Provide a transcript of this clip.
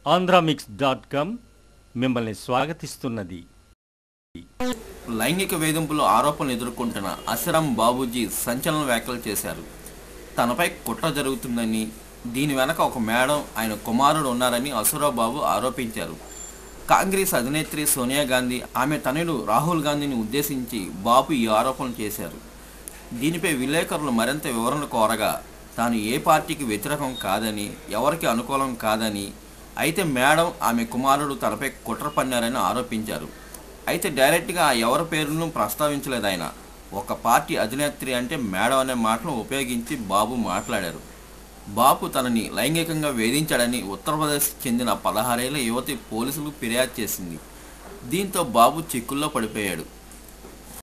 Andhramix dot com మిమ్మల్ని స్వాగతిస్తున్నది లైంగిక వేధింపులు ఆరోపణలు ఎదుర్కొంటున్న అసిరం బాబూజీ సంచలన వ్యాఖ్యలు చేశారు తనపై కుట్ర జరుగుతుందని దీని వెనక ఒక మేడం ఆయన కుమారుడు ఉన్నారని అసురావు బాబు ఆరోపించారు కాంగ్రెస్ అధినేత్రి సోనియా గాంధీ ఆమె తనయుడు రాహుల్ గాంధీని ఉద్దేశించి బాబు ఈ ఆరోపణలు చేశారు దీనిపై విలేకరులు మరింత వివరణ కోరగా తాను ఏ పార్టీకి వ్యతిరేకం కాదని ఎవరికి అనుకూలం కాదని అయితే మేడం ఆమె కుమారుడు తనపై కుట్ర పన్నారని ఆరోపించారు అయితే డైరెక్ట్గా ఆ ఎవరి పేరును ప్రస్తావించలేదు ఆయన ఒక పార్టీ అధినేత్రి అంటే మేడం అనే మాటను ఉపయోగించి బాబు మాట్లాడారు బాబు తనని లైంగికంగా వేధించాడని ఉత్తరప్రదేశ్ చెందిన పదహారేళ్ల యువతి పోలీసులకు ఫిర్యాదు చేసింది దీంతో బాబు చిక్కుల్లో పడిపోయాడు